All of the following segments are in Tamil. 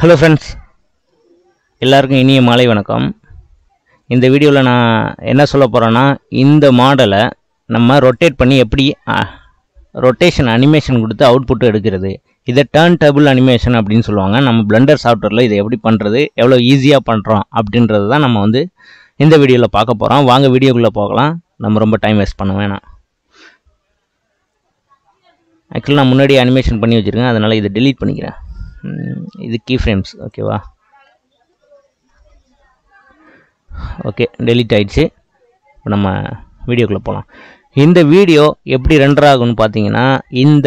ஹலோ ஃப்ரெண்ட்ஸ் எல்லாருக்கும் இனிய மாலை வணக்கம் இந்த வீடியோவில் நான் என்ன சொல்ல போகிறேன்னா இந்த மாடலை நம்ம ரொட்டேட் பண்ணி எப்படி ரொட்டேஷன் அனிமேஷன் கொடுத்து அவுட்புட் எடுக்கிறது இதை டேர்ன் டேபிள் அனிமேஷன் அப்படின்னு சொல்லுவாங்க நம்ம பிளண்டர் சாஃப்ட்வேரில் இதை எப்படி பண்ணுறது எவ்வளோ ஈஸியாக பண்ணுறோம் அப்படின்றது தான் நம்ம வந்து இந்த வீடியோவில் பார்க்க போகிறோம் வாங்க வீடியோக்குள்ளே போகலாம் நம்ம ரொம்ப டைம் வேஸ்ட் பண்ண வேணாம் ஆக்சுவலி நான் முன்னாடி அனிமேஷன் பண்ணி வச்சுருக்கேன் அதனால் இதை delete பண்ணிக்கிறேன் ம், இது கீ ஃப்ரேம்ஸ் ஓகேவா ஓகே delete ஆயிடுச்சு இப்போ நம்ம வீடியோக்குள்ளே போகலாம் இந்த வீடியோ எப்படி ரெண்டர் ஆகும்னு பார்த்தீங்கன்னா இந்த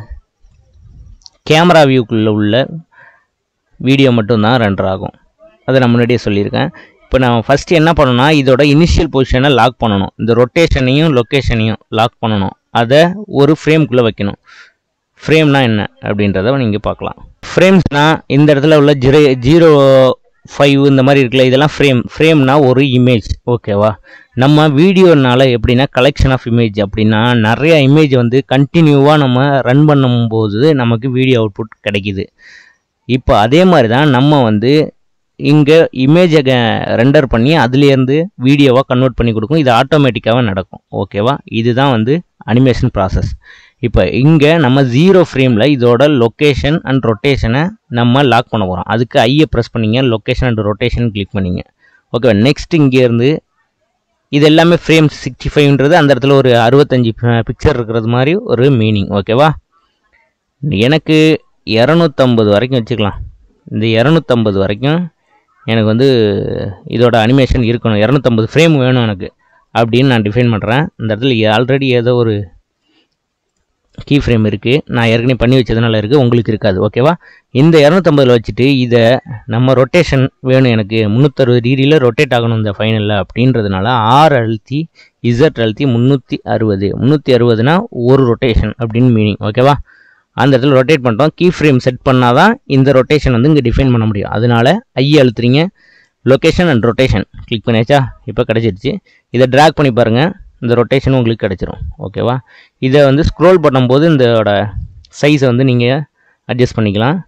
கேமரா வியூக்குள்ளே உள்ள வீடியோ மட்டும்தான் ரெண்டர் ஆகும் அதை நான் முன்னாடியே சொல்லியிருக்கேன் இப்போ நான் ஃபஸ்ட்டு என்ன பண்ணணும்னா இதோட இனிஷியல் பொசிஷனை லாக் பண்ணணும் இந்த ரொட்டேஷனையும் லொக்கேஷனையும் லாக் பண்ணணும் அதை ஒரு ஃப்ரேம்குள்ளே வைக்கணும் ஃப்ரேம்னா என்ன அப்படின்றத நீங்கள் பார்க்கலாம் ஃப்ரேம்ஸ்னால் இந்த இடத்துல உள்ள ஜீரோ ஜீரோ ஃபைவ் இந்த மாதிரி இருக்குல்ல இதெல்லாம் ஃப்ரேம் ஃப்ரேம்னா ஒரு இமேஜ் ஓகேவா நம்ம வீடியோனால எப்படின்னா கலெக்ஷன் ஆஃப் இமேஜ் அப்படின்னா நிறைய இமேஜ் வந்து கண்டினியூவாக நம்ம ரன் பண்ணும்போது நமக்கு வீடியோ அவுட்புட் கிடைக்குது இப்போ அதே மாதிரி தான் நம்ம வந்து இங்கே இமேஜை ரெண்டர் பண்ணி அதுலேருந்து வீடியோவாக கன்வெர்ட் பண்ணி கொடுக்கும் இது ஆட்டோமேட்டிக்காகவே நடக்கும் ஓகேவா இதுதான் வந்து அனிமேஷன் ப்ராசஸ் இப்போ இங்கே நம்ம ஜீரோ ஃப்ரேமில் இதோட லொக்கேஷன் அண்ட் ரொட்டேஷனை நம்ம லாக் பண்ண போகிறோம் அதுக்கு ஐயை ப்ரெஸ் பண்ணிங்க லொக்கேஷன் அண்ட் ரொட்டேஷன் கிளிக் பண்ணிங்க ஓகே நெக்ஸ்ட் இங்கேருந்து இது எல்லாமே ஃப்ரேம் சிக்ஸ்டி ஃபைவ்ன்றது அந்த இடத்துல ஒரு அறுபத்தஞ்சி பிக்சர் இருக்கிறது மாதிரி ஒரு மீனிங் ஓகேவா எனக்கு இரநூத்தம்பது வரைக்கும் வச்சுக்கலாம் இந்த இரநூத்தம்பது வரைக்கும் எனக்கு வந்து இதோட அனிமேஷன் இருக்கணும் இரநூத்தம்பது ஃப்ரேம் வேணும் எனக்கு அப்படின்னு நான் டிஃபைன் பண்ணுறேன் இந்த இடத்துல ஆல்ரெடி ஏதோ ஒரு கீ ஃப்ரேம் இருக்குது நான் ஏற்கனவே பண்ணி வச்சதுனால இருக்குது உங்களுக்கு இருக்காது ஓகேவா இந்த இரநூத்தம்பதில் வச்சுட்டு இதை நம்ம ரொட்டேஷன் வேணும் எனக்கு முந்நூற்றறுபது டிகிரியில் ரொட்டேட் ஆகணும் இந்த ஃபைனலில் அப்படின்றதுனால ஆர் அழுத்தி இசட் அழுத்தி முந்நூற்றி அறுபது முந்நூற்றி அறுபதுனா ஒரு ரொட்டேஷன் அப்படின்னு மீனிங் ஓகேவா அந்த இடத்துல ரொட்டேட் பண்ணிட்டோம் கீ ஃப்ரேம் செட் பண்ணால் தான் இந்த ரொட்டேஷன் வந்து இங்கே டிஃபைன் பண்ண முடியும் அதனால ஐ அழுத்துறீங்க லொக்கேஷன் அண்ட் ரொட்டேஷன் கிளிக் பண்ணியாச்சா இப்போ கிடச்சிருச்சு இதை ட்ராக் பண்ணி பாருங்கள் இந்த ரொட்டேஷன் உங்களுக்கு கிடச்சிரும் ஓகேவா இதை வந்து ஸ்க்ரோல் பண்ணும்போது இதோட சைஸை வந்து நீங்கள் அட்ஜஸ்ட் பண்ணிக்கலாம்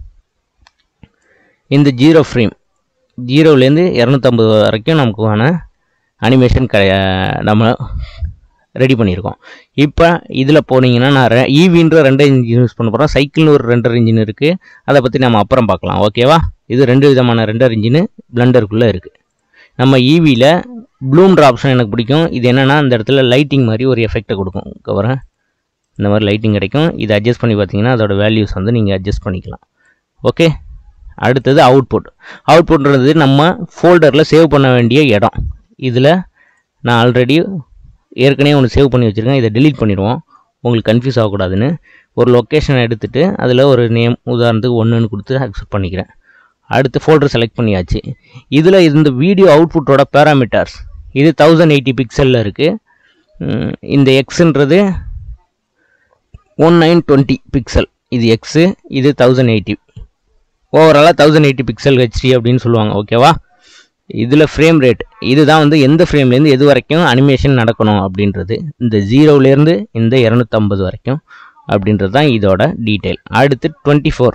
இந்த ஜீரோ ஃப்ரேம் ஜீரோலேருந்து இரநூத்தம்பது வரைக்கும் நமக்கான அனிமேஷன் க நம்ம ரெடி பண்ணியிருக்கோம் இப்போ இதில் போனீங்கன்னா நான் ரெ ஈவின்ற ரெண்டு இன்ஜின் யூஸ் பண்ண போகிறோம் சைக்கிள்னு ஒரு ரெண்டர் இன்ஜின் இருக்குது அதை பற்றி நம்ம அப்புறம் பார்க்கலாம் ஓகேவா இது ரெண்டு விதமான ரெண்டர் இன்ஜின் பிளண்டருக்குள்ளே இருக்குது நம்ம ஈவியில் ப்ளூம்ன்ற ஆப்ஷன் எனக்கு பிடிக்கும் இது என்னென்னா இந்த இடத்துல லைட்டிங் மாதிரி ஒரு எஃபெக்ட்டை கொடுக்கும் கவரேன் இந்த மாதிரி லைட்டிங் கிடைக்கும் இதை அட்ஜஸ்ட் பண்ணி பார்த்தீங்கன்னா அதோட வேல்யூஸ் வந்து நீங்கள் அட்ஜஸ்ட் பண்ணிக்கலாம் ஓகே அடுத்தது அவுட்புட் அவுட்புட்ன்றது நம்ம ஃபோல்டரில் சேவ் பண்ண வேண்டிய இடம் இதில் நான் ஆல்ரெடி ஏற்கனவே ஒன்று சேவ் பண்ணி வச்சுருக்கேன் இதை delete பண்ணிடுவோம் உங்களுக்கு கன்ஃபியூஸ் ஆகக்கூடாதுன்னு ஒரு லொக்கேஷனை எடுத்துகிட்டு அதில் ஒரு நேம் உதாரணத்துக்கு ஒன்றுன்னு கொடுத்து அக்செப்ட் பண்ணிக்கிறேன் அடுத்து ஃபோல்டர் செலக்ட் பண்ணியாச்சு இதில் இந்த வீடியோ அவுட்புட்டோட பேராமீட்டர்ஸ் இது தௌசண்ட் எயிட்டி பிக்சலில் இருக்குது இந்த எக்ஸுன்றது ஒன் நைன் டுவெண்ட்டி பிக்சல் இது எக்ஸு இது தௌசண்ட் எயிட்டி ஓவராலாக தௌசண்ட் எயிட்டி பிக்சல் ஹெச்டி அப்படின்னு சொல்லுவாங்க ஓகேவா இதில் ஃப்ரேம் ரேட் இதுதான் வந்து எந்த ஃப்ரேம்லேருந்து எது வரைக்கும் அனிமேஷன் நடக்கணும் அப்படின்றது இந்த ஜீரோலேருந்து இந்த இரநூத்தம்பது வரைக்கும் அப்படின்றது தான் இதோட டீட்டெயில் அடுத்து டுவெண்ட்டி ஃபோர்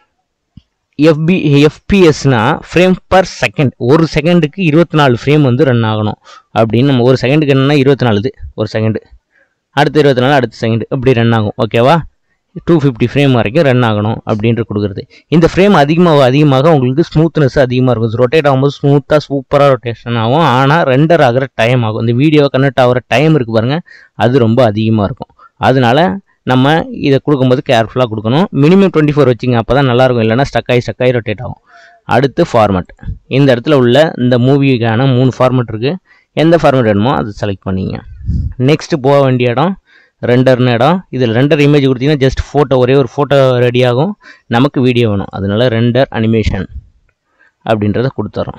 எஃபி எஃபிஎஸ்னா ஃப்ரேம் பர் செகண்ட் ஒரு செகண்டுக்கு இருபத்தி நாலு ஃப்ரேம் வந்து ரன் ஆகணும் அப்படின்னு நம்ம ஒரு செகண்டுக்கு என்னன்னா இருபத்தி நாலுது ஒரு செகண்டு அடுத்து இருபத்தி நாலு அடுத்த செகண்ட் இப்படி ரன் ஆகும் ஓகேவா டூ ஃபிஃப்டி ஃப்ரேம் வரைக்கும் ரன் ஆகணும் அப்படின்ட்டு கொடுக்குறது இந்த ஃப்ரேம் அதிகமாக அதிகமாக உங்களுக்கு ஸ்மூத்னஸ் அதிகமாக இருக்கும் ரொட்டேட் ஆகும்போது ஸ்மூத்தாக சூப்பராக ரொட்டேஷன் ஆகும் ஆனால் ரெண்டர் ஆகிற டைம் ஆகும் இந்த வீடியோ கனெக்ட் ஆகிற டைம் இருக்குது பாருங்கள் அது ரொம்ப அதிகமாக இருக்கும் அதனால நம்ம இதை கொடுக்கும்போது கேர்ஃபுல்லாக கொடுக்கணும் மினிமம் டுவெண்ட்டி ஃபோர் வச்சிங்க அப்போ தான் நல்லாயிருக்கும் இல்லைனா ஸ்டக் ஆகி ஸ்டக் ஆகி ரொட்டேட் ஆகும் அடுத்து ஃபார்மட் இந்த இடத்துல உள்ள இந்த மூவிக்கான மூணு ஃபார்மட் இருக்குது எந்த ஃபார்மட் வேணுமோ அதை செலக்ட் பண்ணிங்க நெக்ஸ்ட்டு போக வேண்டிய இடம் ரெண்டர்னு இடம் இதில் ரெண்டர் இமேஜ் கொடுத்தீங்கன்னா ஜஸ்ட் ஃபோட்டோ ஒரே ஒரு ஃபோட்டோ ரெடி ஆகும் நமக்கு வீடியோ வேணும் அதனால ரெண்டர் அனிமேஷன் அப்படின்றத கொடுத்துறோம்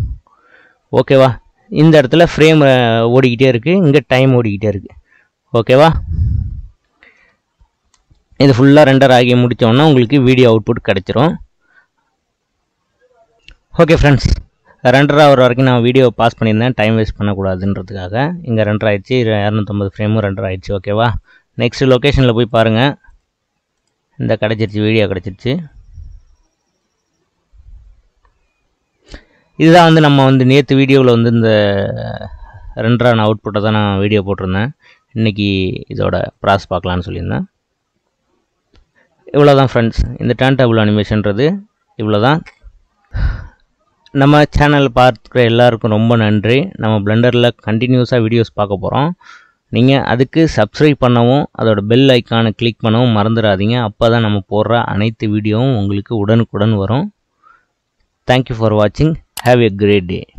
ஓகேவா இந்த இடத்துல ஃப்ரேம் ஓடிக்கிட்டே இருக்குது இங்கே டைம் ஓடிக்கிட்டே இருக்குது ஓகேவா இது ஃபுல்லாக ரெண்டர் ஆகி முடித்தோன்னா உங்களுக்கு வீடியோ அவுட்புட் கிடச்சிரும் ஓகே ஃப்ரெண்ட்ஸ் ரெண்டரை ஹவர் வரைக்கும் நான் வீடியோ பாஸ் பண்ணியிருந்தேன் டைம் வேஸ்ட் பண்ணக்கூடாதுன்றதுக்காக இங்கே ரெண்டரை ஆயிடுச்சு இரநூத்தம்பது ஃப்ரேமும் ரெண்டரை ஆயிடுச்சு ஓகேவா நெக்ஸ்ட் லொக்கேஷனில் போய் பாருங்கள் இந்த கிடச்சிருச்சு வீடியோ கிடச்சிருச்சு இதுதான் வந்து நம்ம வந்து நேற்று வீடியோவில் வந்து இந்த ரெண்டரான அவுட்புட்டை தான் நான் வீடியோ போட்டிருந்தேன் இன்றைக்கி இதோட ப்ராஸ் பார்க்கலான்னு சொல்லியிருந்தேன் இவ்வளோ தான் ஃப்ரெண்ட்ஸ் இந்த டேன் டேபிள் அனிமேஷன்றது இவ்வளோ தான் நம்ம சேனல் பார்க்குற எல்லாருக்கும் ரொம்ப நன்றி நம்ம பிளெண்டரில் கண்டினியூஸாக வீடியோஸ் பார்க்க போகிறோம் நீங்கள் அதுக்கு சப்ஸ்கிரைப் பண்ணவும் அதோட பெல் ஐக்கானை கிளிக் பண்ணவும் மறந்துடாதீங்க அப்போ தான் நம்ம போடுற அனைத்து வீடியோவும் உங்களுக்கு உடனுக்குடன் வரும் தேங்க்யூ ஃபார் வாட்சிங் ஹாவ் எ கிரேட் டே